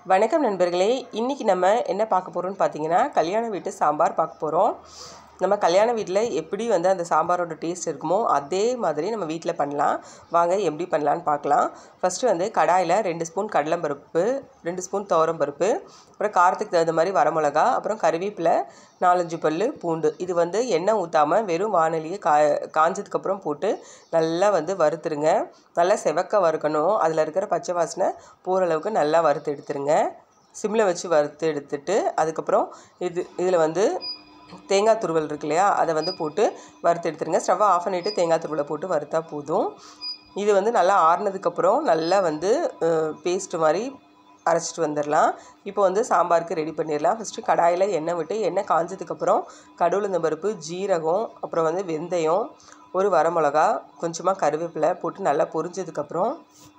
வணக்கம் நண்பர்களே இன்றைக்கி நம்ம என்ன பார்க்க போகிறோம்னு பார்த்தீங்கன்னா கல்யாண வீட்டு சாம்பார் பார்க்க போகிறோம் நம்ம கல்யாண வீட்டில் எப்படி வந்து அந்த சாம்பாரோட டேஸ்ட் இருக்குமோ அதே மாதிரி நம்ம வீட்டில் பண்ணலாம் வாங்க எப்படி பண்ணலான்னு பார்க்கலாம் ஃபஸ்ட்டு வந்து கடாயில் ரெண்டு ஸ்பூன் கடலைப்பருப்பு ரெண்டு ஸ்பூன் துவரம்பருப்பு அப்புறம் காரத்துக்கு தகுந்த மாதிரி வரமிளகா அப்புறம் கருவேப்பிலை நாலஞ்சு பல் பூண்டு இது வந்து எண்ணெய் ஊற்றாமல் வெறும் வானொலியை கா காஞ்சதுக்கப்புறம் போட்டு நல்லா வந்து வறுத்துருங்க நல்லா செவக்க வறுக்கணும் அதில் இருக்கிற பச்சை வாசனை போகிற அளவுக்கு நல்லா வறுத்து எடுத்துருங்க சிம்மில் வச்சு வறுத்து எடுத்துட்டு அதுக்கப்புறம் இது இதில் வந்து தேங்காய் துருவல் இருக்கு இல்லையா அதை வந்து போட்டு வறுத்து எடுத்துருங்க ஸ்டவ்வை ஆஃப் பண்ணிவிட்டு தேங்காய் துருவலை போட்டு வறுத்தா போதும் இது வந்து நல்லா ஆறுனதுக்கப்புறம் நல்லா வந்து பேஸ்ட்டு மாதிரி அரைச்சிட்டு வந்துடலாம் இப்போ வந்து சாம்பாருக்கு ரெடி பண்ணிடலாம் ஃபஸ்ட்டு கடாயில் எண்ணெய் விட்டு எண்ணெய் காஞ்சதுக்கப்புறம் கடவுளுந்த பருப்பு ஜீரகம் அப்புறம் வந்து வெந்தயம் ஒரு வரமிளகா கொஞ்சமாக கருவேப்பிலை போட்டு நல்லா பொரிஞ்சதுக்கப்புறம்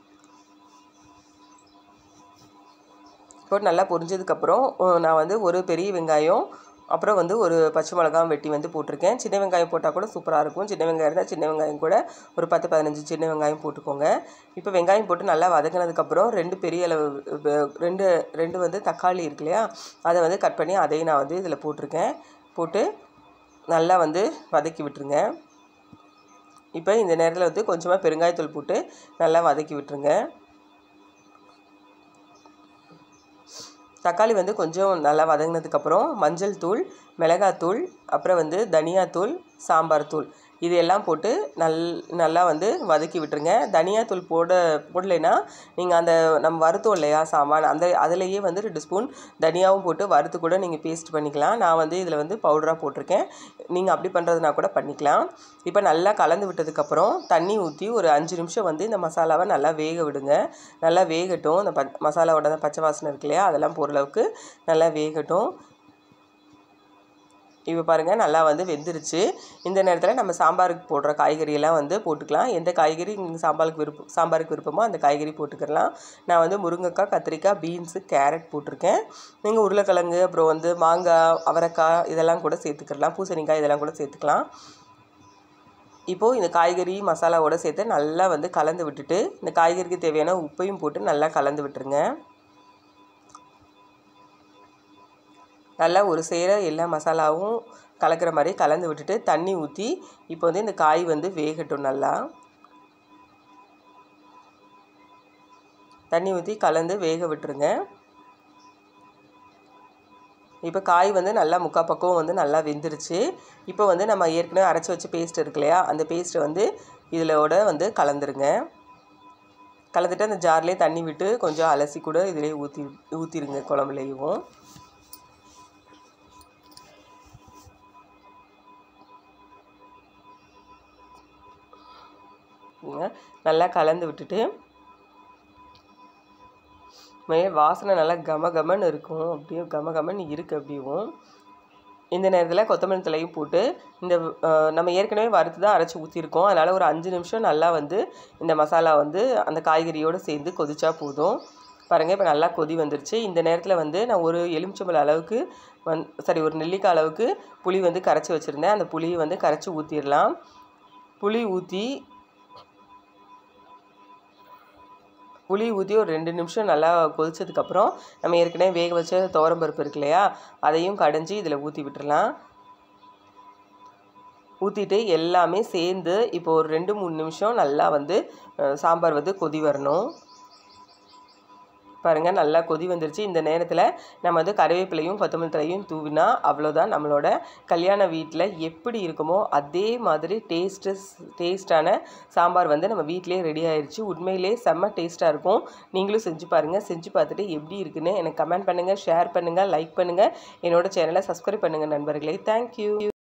போட்டு நல்லா பொரிஞ்சதுக்கப்புறம் நான் வந்து ஒரு பெரிய வெங்காயம் அப்புறம் வந்து ஒரு பச்சை மிளகாவும் வெட்டி வந்து போட்டிருக்கேன் சின்ன வெங்காயம் போட்டால் கூட சூப்பராக இருக்கும் சின்ன வெங்காயம் இருந்தால் சின்ன வெங்காயம் கூட ஒரு பத்து பதினஞ்சு சின்ன வெங்காயம் போட்டுக்கோங்க இப்போ வெங்காயம் போட்டு நல்லா வதக்கினதுக்கப்புறம் ரெண்டு பெரிய அளவு ரெண்டு ரெண்டு வந்து தக்காளி இருக்கு இல்லையா அதை வந்து கட் பண்ணி அதையும் நான் வந்து இதில் போட்டிருக்கேன் போட்டு நல்லா வந்து வதக்கி விட்டுருங்க இப்போ இந்த நேரத்தில் வந்து கொஞ்சமாக பெருங்காயத்தூள் போட்டு நல்லா வதக்கி விட்டுருங்க தக்காளி வந்து கொஞ்சம் நல்லா வதங்கினதுக்கப்புறம் மஞ்சள் தூள் மிளகாத்தூள் அப்புறம் வந்து தனியாத்தூள் சாம்பார் தூள் இது எல்லாம் போட்டு நல் நல்லா வந்து வதக்கி விட்டுருங்க தனியாத்தூள் போட போடலைன்னா நீங்கள் அந்த நம்ம வறுத்தோம் இல்லையா சாம்பார் அந்த அதுலேயே வந்து ரெண்டு ஸ்பூன் தனியாவும் போட்டு வறுத்து கூட நீங்கள் பேஸ்ட் பண்ணிக்கலாம் நான் வந்து இதில் வந்து பவுடராக போட்டிருக்கேன் நீங்கள் அப்படி பண்ணுறதுனா கூட பண்ணிக்கலாம் இப்போ நல்லா கலந்து விட்டதுக்கப்புறம் தண்ணி ஊற்றி ஒரு அஞ்சு நிமிஷம் வந்து இந்த மசாலாவை நல்லா வேக விடுங்க நல்லா வேகட்டும் இந்த ப மசாலாவோட பச்சை வாசனை இருக்கு இல்லையா அதெல்லாம் போகிற அளவுக்கு நல்லா வேகட்டும் இப்போ பாருங்கள் நல்லா வந்து வெந்துருச்சு இந்த நேரத்தில் நம்ம சாம்பாருக்கு போடுற காய்கறியெல்லாம் வந்து போட்டுக்கலாம் எந்த காய்கறி நீங்கள் சாம்பாருக்கு விருப்பம் சாம்பாருக்கு விருப்பமோ அந்த காய்கறி போட்டுக்கலாம் நான் வந்து முருங்கைக்காய் கத்திரிக்காய் பீன்ஸு கேரட் போட்டிருக்கேன் நீங்கள் உருளைக்கிழங்கு அப்புறம் வந்து மாங்காய் அவரைக்காய் இதெல்லாம் கூட சேர்த்துக்கலாம் பூசணிக்காய் இதெல்லாம் கூட சேர்த்துக்கலாம் இப்போது இந்த காய்கறி மசாலாவோடு சேர்த்து நல்லா வந்து கலந்து விட்டுட்டு இந்த காய்கறிக்கு தேவையான உப்பையும் போட்டு நல்லா கலந்து விட்டுருங்க நல்லா ஒரு சேர எல்லா மசாலாவும் கலக்கிற மாதிரி கலந்து விட்டுட்டு தண்ணி ஊற்றி இப்போ வந்து இந்த காய் வந்து வேகட்டும் நல்லா தண்ணி ஊற்றி கலந்து வேக விட்டுருங்க இப்போ காய் வந்து நல்லா முக்கால் பக்கம் வந்து நல்லா வெந்துருச்சு இப்போ வந்து நம்ம ஏற்கனவே அரைச்சி வச்ச பேஸ்ட் இருக்கு இல்லையா அந்த பேஸ்ட்டை வந்து இதிலோட வந்து கலந்துருங்க கலந்துட்டு அந்த ஜார்லேயே தண்ணி விட்டு கொஞ்சம் அலசி கூட இதிலே ஊற்றி ஊற்றிடுங்க குழம்புலேயும் நல்லா கலந்து விட்டுட்டு மே வாசனை நல்லா கம கமன்னு இருக்கும் அப்படியே கம கமன்னு இருக்குது அப்படியும் இந்த நேரத்தில் கொத்தமல்லி தலையும் போட்டு இந்த நம்ம ஏற்கனவே வறுத்து தான் அரைச்சி ஊற்றிருக்கோம் அதனால் ஒரு அஞ்சு நிமிஷம் நல்லா வந்து இந்த மசாலா வந்து அந்த காய்கறியோடு சேர்ந்து கொதிச்சா போதும் பாருங்கள் இப்போ நல்லா கொதி வந்துருச்சு இந்த நேரத்தில் வந்து நான் ஒரு எலுமிச்சம்பழம் அளவுக்கு வந் சாரி ஒரு நெல்லிக்காய் அளவுக்கு புளி வந்து கரைச்சி வச்சுருந்தேன் அந்த புளியை வந்து கரைச்சி ஊற்றிடலாம் புளி ஊற்றி புளி ஊற்றி ஒரு ரெண்டு நிமிஷம் நல்லா கொதிச்சதுக்கப்புறம் நம்ம ஏற்கனவே வேக வச்ச துவரம்பருப்பு இருக்கு இல்லையா அதையும் கடைஞ்சி இதில் ஊற்றி விட்டுறலாம் ஊற்றிட்டு எல்லாமே சேர்ந்து இப்போ ஒரு ரெண்டு மூணு நிமிஷம் நல்லா வந்து சாம்பார் வந்து கொதி வரணும் பாருங்கள் நல்லா கொதி வந்துருச்சு இந்த நேரத்தில் நம்ம வந்து கருவேப்பிலையும் கொத்தமல்லி தலையும் தூவினா அவ்வளோதான் நம்மளோட கல்யாண வீட்டில் எப்படி இருக்குமோ அதே மாதிரி டேஸ்ட்டு டேஸ்ட்டான சாம்பார் வந்து நம்ம வீட்டிலே ரெடி ஆயிடுச்சு உண்மையிலே செம்ம டேஸ்ட்டாக இருக்கும் நீங்களும் செஞ்சு பாருங்கள் செஞ்சு பார்த்துட்டு எப்படி இருக்குன்னு எனக்கு கமெண்ட் பண்ணுங்கள் ஷேர் பண்ணுங்கள் லைக் பண்ணுங்கள் என்னோடய சேனலை சப்ஸ்கிரைப் பண்ணுங்கள் நண்பர்களே தேங்க்யூ